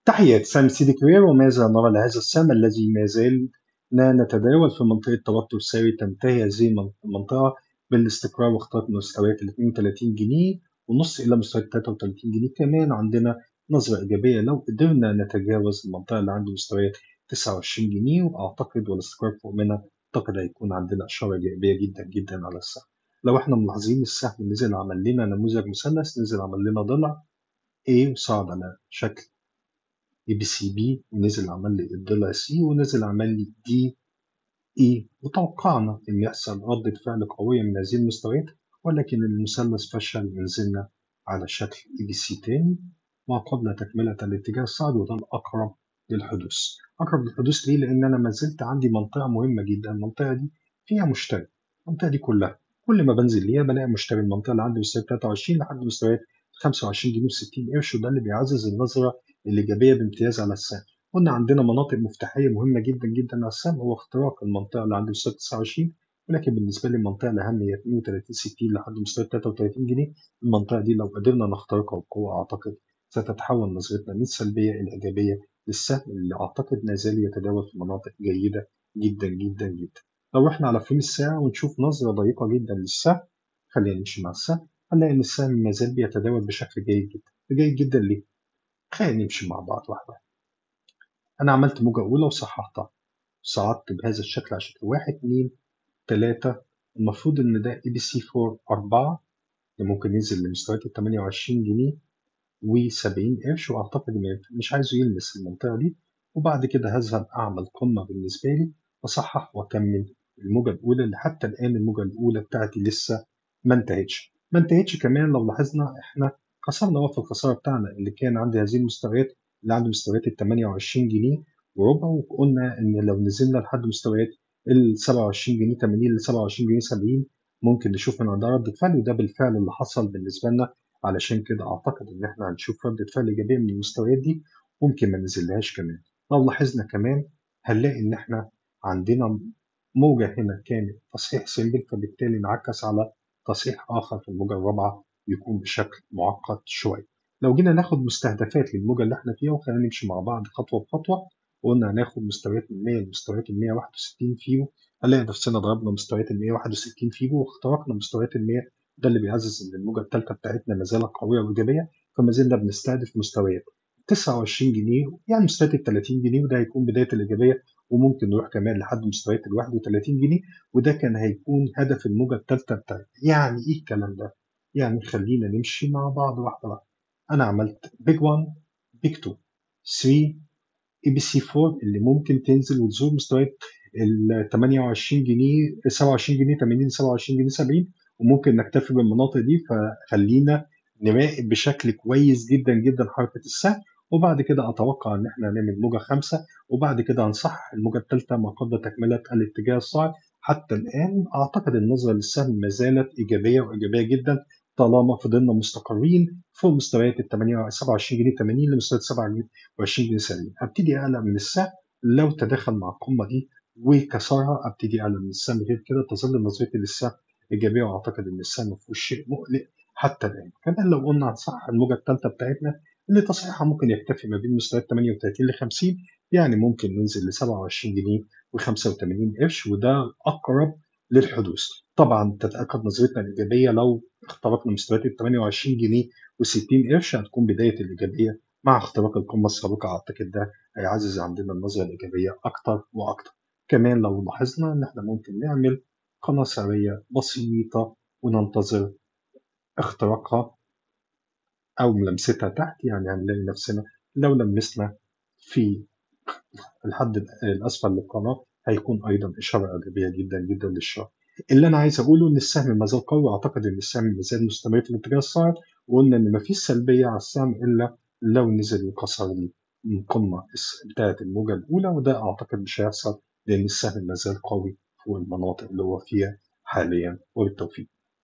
تحيات سام سيدي كوير وماذا نرى لهذا السهم الذي ما زلنا نتداول في منطقة توتر ساري تنتهي هذه المنطقة بالاستقرار واختراق مستويات ال 32 جنيه ونص إلى مستويات 33 جنيه كمان عندنا نظرة إيجابية لو قدرنا نتجاوز المنطقة اللي عند مستويات 29 جنيه وأعتقد والاستقرار فوق منها أعتقد هيكون عندنا إشارة إيجابية جدا جدا على السهم لو احنا ملاحظين السهم نزل عمل لنا نموذج مثلث نزل عمل لنا ضلع A وصعد على شكل اي بي سي بي ونزل عمل لي الضلع سي ونزل عمل لي دي اي وتوقعنا ان يحصل ردة فعل قوية من هذه المستويات ولكن المثلث فشل ونزلنا على شكل اي بي سي تاني ما قبل تكملة الاتجاه الصاعد وده الأقرب للحدوث أقرب للحدوث ليه؟ لأن أنا ما زلت عندي منطقة مهمة جدا المنطقة دي فيها مشتري المنطقة دي كلها كل ما بنزل ليها بلاقي مشتري المنطقة اللي عند مستويات 23 لحد مستويات 25 جنيه و60 قرش وده اللي بيعزز النظرة الإيجابية بامتياز على السهم قلنا عندنا مناطق مفتاحية مهمة جدا جدا على السهم هو اختراق المنطقة اللي عند مستوى 29 ولكن بالنسبة لي المنطقة الأهم هي 32 60 لحد مستوى 33 جنيه المنطقة دي لو قدرنا نخترقها بقوة أعتقد ستتحول نظرتنا من سلبية إلى إيجابية للسهم اللي أعتقد ما زال يتداول في مناطق جيدة جدا جدا جدا لو رحنا على فريم الساعة ونشوف نظرة ضيقة جدا للسهم خلينا نمشي مع السهم هنلاقي إن السهم ما زال بيتداول بشكل جيد جدا جيد جدا ليه؟ خلينا نمشي مع بعض واحدة أنا عملت موجة أولى وصححتها صعدت بهذا الشكل على شكل واحد اتنين تلاتة المفروض إن ده اي بي سي 4 أربعة اللي ممكن ينزل لمستويات ال 28 جنيه و70 قرش وأعتقد مش عايزه يلمس المنطقة دي وبعد كده هذهب أعمل قمة بالنسبة لي وأصحح وأكمل الموجة الأولى اللي حتى الآن الموجة الأولى بتاعتي لسه ما انتهتش ما انتهتش كمان لو لاحظنا إحنا كسرنا وقت الخسارة بتاعنا اللي كان عند هذه المستويات اللي عند مستويات ال 28 جنيه وربع وقلنا إن لو نزلنا لحد مستويات ال 27 جنيه 80 ل 27 جنيه 70 ممكن نشوف من عندها ردة فعل وده بالفعل اللي حصل بالنسبة لنا علشان كده أعتقد إن إحنا هنشوف ردة فعل إيجابية من المستويات دي ممكن ما ننزلهاش كمان لو لاحظنا كمان هنلاقي إن إحنا عندنا موجة هنا كانت تصحيح سيمبل فبالتالي انعكس على تصحيح آخر في الموجة الرابعة يكون بشكل معقد شوية لو جينا ناخد مستهدفات للموجة اللي احنا فيها وخلينا نمشي مع بعض خطوة بخطوة وقلنا هناخد مستويات من 100 لمستويات ال 161 فيو هنلاقي نفسنا ضربنا مستويات ال 161 فيو واخترقنا مستويات ال 100 ده اللي بيعزز ان الموجة الثالثة بتاعتنا ما زالت قوية وإيجابية فما زلنا بنستهدف مستويات 29 جنيه يعني مستويات ال 30 جنيه وده هيكون بداية الإيجابية وممكن نروح كمان لحد مستويات ال 31 جنيه وده كان هيكون هدف الموجة الثالثة بتاعتنا يعني إيه الكلام ده؟ يعني خلينا نمشي مع بعض واحدة واحدة أنا عملت بيج 1 بيج 2 3 اي بي سي 4 اللي ممكن تنزل وتزور مستويات ال 28 جنيه 27 جنيه 80 27 جنيه 70 وممكن نكتفي بالمناطق دي فخلينا نراقب بشكل كويس جدا جدا حركة السهم وبعد كده أتوقع إن إحنا هنعمل موجة خمسة وبعد كده هنصحح الموجة الثالثة ما قبل تكملة الاتجاه الصاعد حتى الآن أعتقد النظرة للسهم ما زالت إيجابية وإيجابية جدا طالما فضلنا مستقرين فوق مستويات ال 27 جنيه 80 لمستويات 27 جنيه 70 هبتدي اقلق من السهم لو تداخل مع القمه دي وكسرها ابتدي اقلق من السهم غير كده تظل نظرتي للسهم ايجابيه واعتقد ان السهم ما فيهوش شيء مقلق حتى الان كمان لو قلنا هنصحح الموجه الثالثه بتاعتنا اللي تصحيحها ممكن يكتفي ما بين مستويات 38 ل 50 يعني ممكن ننزل ل 27 جنيه و85 قرش وده اقرب للحدوث طبعا تتاكد نظرتنا الايجابيه لو اخترقنا مستويات ال 28 جنيه و60 قرش هتكون بدايه الايجابيه مع اختراق القمه السابقه اعتقد ده هيعزز عندنا النظره الايجابيه اكتر واكتر كمان لو لاحظنا ان احنا ممكن نعمل قناه سريه بسيطه وننتظر اختراقها او ملامستها تحت يعني هنلاقي نفسنا لو لمسنا في الحد الاسفل للقناه هيكون ايضا اشاره ايجابيه جدا جدا للشهر اللي انا عايز اقوله ان السهم ما زال قوي اعتقد ان السهم ما زال مستمر في الاتجاه الصاعد وقلنا ان ما فيش سلبيه على السهم الا لو نزل وكسر القمه بتاعه الموجه الاولى وده اعتقد مش هيحصل لان السهم ما زال قوي فوق المناطق اللي هو فيها حاليا وبالتوفيق